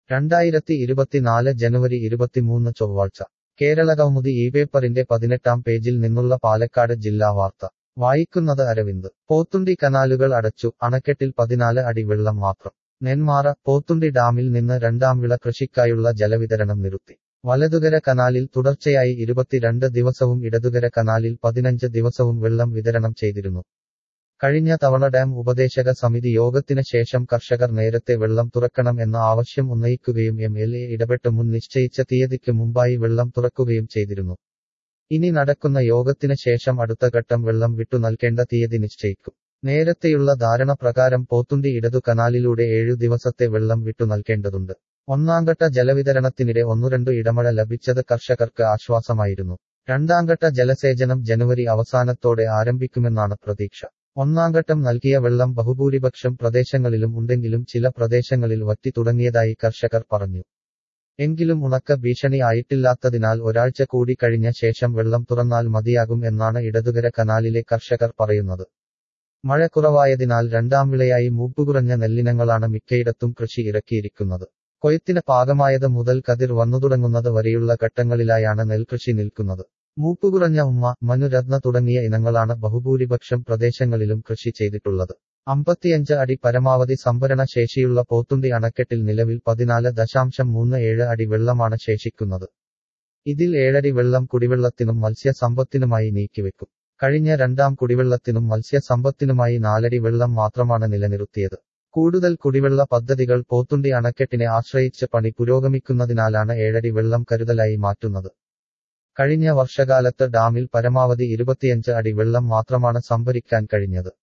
രണ്ടായിരത്തി ഇരുപത്തിനാല് ജനുവരി ഇരുപത്തിമൂന്ന് ചൊവ്വാഴ്ച കേരളകൗമുദി ഈ പേപ്പറിന്റെ പതിനെട്ടാം പേജിൽ നിന്നുള്ള പാലക്കാട് ജില്ലാ വാർത്ത വായിക്കുന്നത് അരവിന്ദ് പോത്തുണ്ടി കനാലുകൾ അടച്ചു അണക്കെട്ടിൽ പതിനാല് അടി വെള്ളം മാത്രം നെന്മാറ പോത്തുണ്ടി ഡാമിൽ നിന്ന് രണ്ടാം വിള കൃഷിക്കായുള്ള ജലവിതരണം നിർത്തി വലതുകര കനാലിൽ തുടർച്ചയായി ഇരുപത്തിരണ്ട് ദിവസവും ഇടതുകര കനാലിൽ പതിനഞ്ച് ദിവസവും വെള്ളം വിതരണം ചെയ്തിരുന്നു കഴിഞ്ഞ തവണ ഡാം ഉപദേശക സമിതി യോഗത്തിന് ശേഷം കർഷകർ നേരത്തെ വെള്ളം തുറക്കണം എന്ന ആവശ്യം ഉന്നയിക്കുകയും എം എൽ എ ഇടപെട്ട് മുൻ നിശ്ചയിച്ച തീയതിക്ക് മുമ്പായി വെള്ളം തുറക്കുകയും ചെയ്തിരുന്നു ഇനി നടക്കുന്ന യോഗത്തിന് ശേഷം അടുത്ത ഘട്ടം വെള്ളം വിട്ടു നൽകേണ്ട തീയതി നിശ്ചയിക്കും നേരത്തെയുള്ള ധാരണ പ്രകാരം പോത്തുണ്ടി ഇടതു കനാലിലൂടെ ഏഴു ദിവസത്തെ വെള്ളം വിട്ടു നൽകേണ്ടതുണ്ട് ഒന്നാംഘട്ട ജലവിതരണത്തിനിടെ ഒന്നുരണ്ടു ഇടമഴ ലഭിച്ചത് കർഷകർക്ക് ആശ്വാസമായിരുന്നു രണ്ടാംഘട്ട ജലസേചനം ജനുവരി അവസാനത്തോടെ ആരംഭിക്കുമെന്നാണ് പ്രതീക്ഷ ഒന്നാംഘട്ടം നൽകിയ വെള്ളം ബഹുഭൂരിപക്ഷം പ്രദേശങ്ങളിലും ഉണ്ടെങ്കിലും ചില പ്രദേശങ്ങളിൽ വറ്റി തുടങ്ങിയതായി കർഷകർ പറഞ്ഞു എങ്കിലും ഉണക്ക ഭീഷണി ആയിട്ടില്ലാത്തതിനാൽ ഒരാഴ്ച കൂടി കഴിഞ്ഞ ശേഷം വെള്ളം തുറന്നാൽ മതിയാകും എന്നാണ് ഇടതുകര കനാലിലെ കർഷകർ പറയുന്നത് മഴ കുറവായതിനാൽ രണ്ടാം വിളയായി മൂപ്പുകുറഞ്ഞ നെല്ലിനങ്ങളാണ് മിക്കയിടത്തും കൃഷി ഇറക്കിയിരിക്കുന്നത് കൊയ്ത്തിന് പാകമായത് മുതൽ കതിർ വന്നുതുടങ്ങുന്നത് വരെയുള്ള ഘട്ടങ്ങളിലായാണ് നെൽകൃഷി നിൽക്കുന്നത് മൂപ്പുകുറഞ്ഞ ഉമ്മ മനുരത്ന തുടങ്ങിയ ഇനങ്ങളാണ് ബഹുഭൂരിപക്ഷം പ്രദേശങ്ങളിലും കൃഷി ചെയ്തിട്ടുള്ളത് അമ്പത്തിയഞ്ച് അടി പരമാവധി സംഭരണ ശേഷിയുള്ള പോത്തുണ്ടി അണക്കെട്ടിൽ നിലവിൽ പതിനാല് ദശാംശം മൂന്ന് ഏഴ് അടി വെള്ളമാണ് ശേഷിക്കുന്നത് ഇതിൽ ഏഴടി വെള്ളം കുടിവെള്ളത്തിനും മത്സ്യസമ്പത്തിനുമായി നീക്കിവെക്കും കഴിഞ്ഞ രണ്ടാം കുടിവെള്ളത്തിനും മത്സ്യസമ്പത്തിനുമായി നാലടി വെള്ളം മാത്രമാണ് നിലനിർത്തിയത് കൂടുതൽ കുടിവെള്ള പദ്ധതികൾ പോത്തുണ്ടി അണക്കെട്ടിനെ ആശ്രയിച്ച് പണി പുരോഗമിക്കുന്നതിനാലാണ് ഏഴടി വെള്ളം കരുതലായി മാറ്റുന്നത് കഴിഞ്ഞ വർഷകാലത്ത് ഡാമിൽ പരമാവധി ഇരുപത്തിയഞ്ച് അടി വെള്ളം മാത്രമാണ് സംഭരിക്കാൻ കഴിഞ്ഞത്